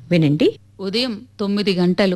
వినండి ఉదయం తొమ్మిది గంటలు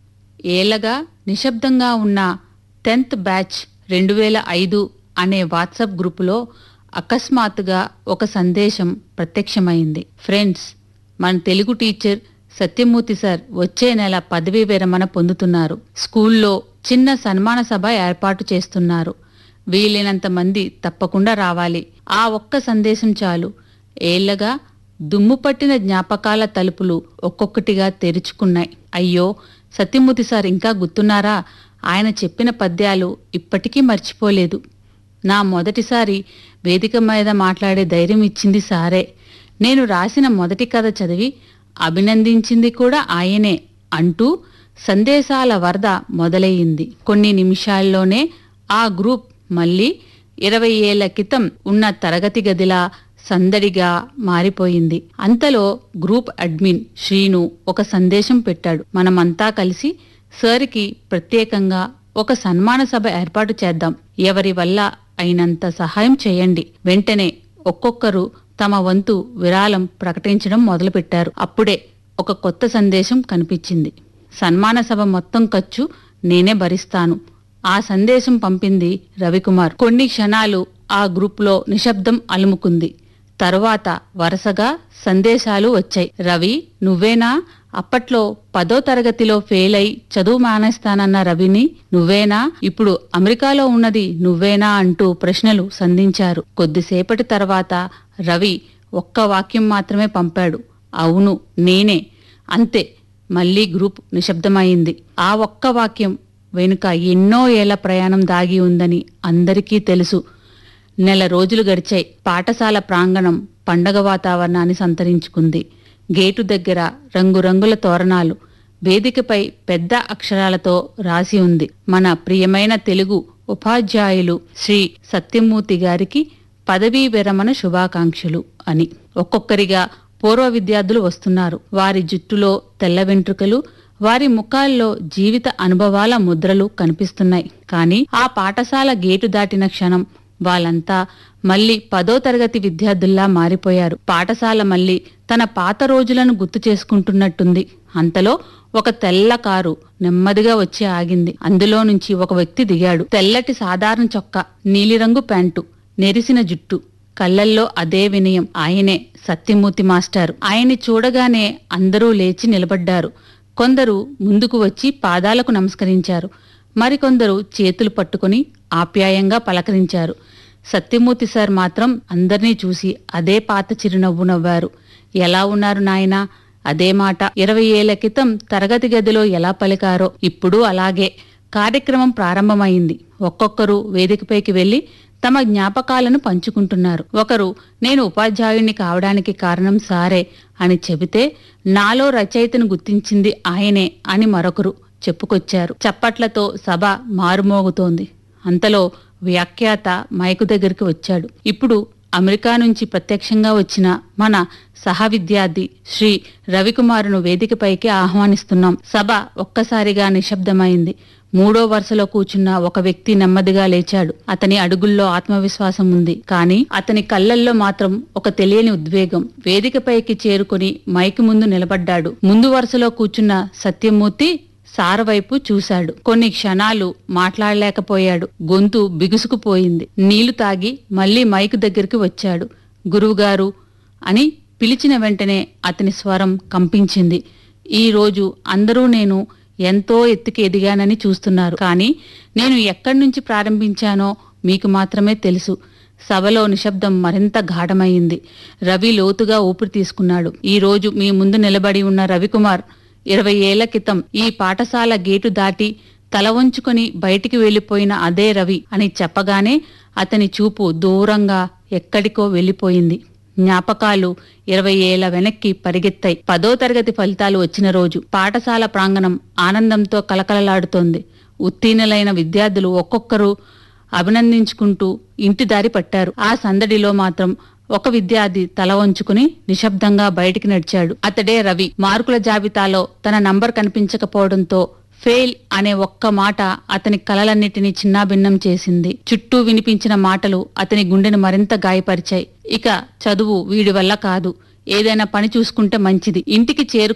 ఏళ్లగా నిశ్శబ్దంగా ఉన్న టెన్త్ బ్యాచ్ రెండు వేల ఐదు అనే వాట్సాప్ గ్రూపులో అకస్మాత్తుగా ఒక సందేశం ప్రత్యక్షమైంది ఫ్రెండ్స్ మన తెలుగు టీచర్ సత్యమూర్తి సార్ వచ్చే నెల పదవీ విరమణ పొందుతున్నారు స్కూల్లో చిన్న సన్మాన సభ ఏర్పాటు చేస్తున్నారు వీలైనంత మంది తప్పకుండా రావాలి ఆ ఒక్క సందేశం చాలు ఏళ్లగా దుమ్ము పట్టిన జ్ఞాపకాల తలుపులు ఒక్కొక్కటిగా తెరుచుకున్నాయి అయ్యో సత్యమూర్తి సార్ ఇంకా గుర్తున్నారా ఆయన చెప్పిన పద్యాలు ఇప్పటికీ మర్చిపోలేదు నా మొదటిసారి వేదిక మీద మాట్లాడే ధైర్యం ఇచ్చింది సారే నేను రాసిన మొదటి కథ చదివి అభినందించింది కూడా ఆయనే అంటూ సందేశాల వరద మొదలయ్యింది కొన్ని నిమిషాల్లోనే ఆ గ్రూప్ మళ్ళీ ఇరవై ఏళ్ల క్రితం ఉన్న తరగతి గదిలా సందడిగా మారిపోయింది అంతలో గ్రూప్ అడ్మిన్ శ్రీను ఒక సందేశం పెట్టాడు మనమంతా కలిసి సార్కి ప్రత్యేకంగా ఒక సన్మాన సభ ఏర్పాటు చేద్దాం ఎవరి వల్ల అయినంత సహాయం చేయండి వెంటనే ఒక్కొక్కరు తమ వంతు విరాళం ప్రకటించడం మొదలుపెట్టారు అప్పుడే ఒక కొత్త సందేశం కనిపించింది సన్మాన సభ మొత్తం ఖర్చు నేనే భరిస్తాను ఆ సందేశం పంపింది రవికుమార్ కొన్ని క్షణాలు ఆ గ్రూప్లో నిశ్శబ్దం అలుముకుంది తరువాత వరుసగా సందేశాలు వచ్చాయి రవి నువ్వేనా అప్పట్లో పదో తరగతిలో ఫెయిల్ అయి చదువు మానేస్తానన్న రవిని నువ్వేనా ఇప్పుడు అమెరికాలో ఉన్నది నువ్వేనా అంటూ ప్రశ్నలు సంధించారు కొద్దిసేపటి తర్వాత రవి ఒక్క వాక్యం మాత్రమే పంపాడు అవును నేనే అంతే మళ్ళీ గ్రూప్ నిశ్శబ్దమైంది ఆ ఒక్క వాక్యం వెనుక ఎన్నో ఏళ్ల ప్రయాణం దాగి ఉందని అందరికీ తెలుసు నెల రోజులు గడిచాయి పాఠశాల ప్రాంగణం పండగ వాతావరణాన్ని సంతరించుకుంది గేటు దగ్గర రంగురంగుల తోరణాలు వేదికపై పెద్ద అక్షరాలతో రాసి ఉంది మన ప్రియమైన తెలుగు ఉపాధ్యాయులు శ్రీ సత్యమూర్తి గారికి పదవీ విరమణ శుభాకాంక్షలు అని ఒక్కొక్కరిగా పూర్వ విద్యార్థులు వస్తున్నారు వారి జుట్టులో తెల్ల వెంట్రుకలు వారి ముఖాల్లో జీవిత అనుభవాల ముద్రలు కనిపిస్తున్నాయి కానీ ఆ పాఠశాల గేటు దాటిన క్షణం వాళ్ళంతా మళ్ళీ పదో తరగతి విద్యార్థుల్లా మారిపోయారు పాఠశాల మళ్ళీ తన పాత రోజులను గుర్తు చేసుకుంటున్నట్టుంది అంతలో ఒక తెల్ల కారు నెమ్మదిగా వచ్చి ఆగింది అందులో నుంచి ఒక వ్యక్తి దిగాడు తెల్లటి సాధారణ చొక్కా నీలిరంగు ప్యాంటు నెరిసిన జుట్టు కళ్ళల్లో అదే వినయం ఆయనే సత్యమూర్తి మాస్టర్ ఆయన్ని చూడగానే అందరూ లేచి నిలబడ్డారు కొందరు ముందుకు వచ్చి పాదాలకు నమస్కరించారు మరికొందరు చేతులు పట్టుకొని ఆప్యాయంగా పలకరించారు సత్యమూర్తి సార్ మాత్రం అందర్నీ చూసి అదే పాత చిరునవ్వు నవ్వారు ఎలా ఉన్నారు నాయనా అదే మాట ఇరవై ఏళ్ల క్రితం తరగతి గదిలో ఎలా పలికారో ఇప్పుడు అలాగే కార్యక్రమం ప్రారంభమైంది ఒక్కొక్కరు వేదికపైకి వెళ్లి తమ జ్ఞాపకాలను పంచుకుంటున్నారు ఒకరు నేను ఉపాధ్యాయుణ్ణి కావడానికి కారణం సారే అని చెబితే నాలో రచయితను గుర్తించింది ఆయనే అని మరొకరు చెప్పుకొచ్చారు చప్పట్లతో సభ మారుమోగుతోంది అంతలో వ్యాఖ్యాత మైకు దగ్గరికి వచ్చాడు ఇప్పుడు అమెరికా నుంచి ప్రత్యక్షంగా వచ్చిన మన సహ విద్యార్థి శ్రీ రవికుమారును వేదికపైకి ఆహ్వానిస్తున్నాం సభ ఒక్కసారిగా నిశ్శబ్దమైంది మూడో వరుసలో కూర్చున్న ఒక వ్యక్తి నెమ్మదిగా లేచాడు అతని అడుగుల్లో ఆత్మవిశ్వాసం ఉంది కానీ అతని కళ్ళల్లో మాత్రం ఒక తెలియని ఉద్వేగం వేదికపైకి చేరుకుని మైకు ముందు నిలబడ్డాడు ముందు వరుసలో కూర్చున్న సత్యమూర్తి సార వైపు చూశాడు కొన్ని క్షణాలు మాట్లాడలేకపోయాడు గొంతు బిగుసుకుపోయింది నీళ్లు తాగి మళ్ళీ మైకు దగ్గరికి వచ్చాడు గురువుగారు అని పిలిచిన వెంటనే అతని స్వరం కంపించింది ఈ రోజు అందరూ నేను ఎంతో ఎత్తుకి ఎదిగానని చూస్తున్నారు కానీ నేను ఎక్కడి నుంచి ప్రారంభించానో మీకు మాత్రమే తెలుసు సభలో నిశ్శబ్దం మరింత గాఢమైంది రవి లోతుగా ఊపిరి తీసుకున్నాడు ఈ రోజు మీ ముందు నిలబడి ఉన్న రవికుమార్ ఇరవై ఏళ్ల క్రితం ఈ పాఠశాల గేటు దాటి తల వంచుకొని బయటికి వెళ్లిపోయిన అదే రవి అని చెప్పగానే అతని చూపు దూరంగా ఎక్కడికో వెళ్లిపోయింది జ్ఞాపకాలు ఇరవై ఏళ్ల వెనక్కి పరిగెత్తాయి పదో తరగతి ఫలితాలు వచ్చిన రోజు పాఠశాల ప్రాంగణం ఆనందంతో కలకలలాడుతోంది ఉత్తీర్ణులైన విద్యార్థులు ఒక్కొక్కరు అభినందించుకుంటూ ఇంటి దారి పట్టారు ఆ సందడిలో మాత్రం ఒక విద్యార్థి తల వంచుకుని నిశ్శబ్దంగా బయటికి నడిచాడు అతడే రవి మార్కుల జాబితాలో తన నంబర్ కనిపించకపోవడంతో ఫెయిల్ అనే ఒక్క మాట అతని కలలన్నిటినీ చిన్నాభిన్నం చేసింది చుట్టూ వినిపించిన మాటలు అతని గుండెను మరింత గాయపరిచాయి ఇక చదువు వీడి వల్ల కాదు ఏదైనా పని చూసుకుంటే మంచిది ఇంటికి చేరు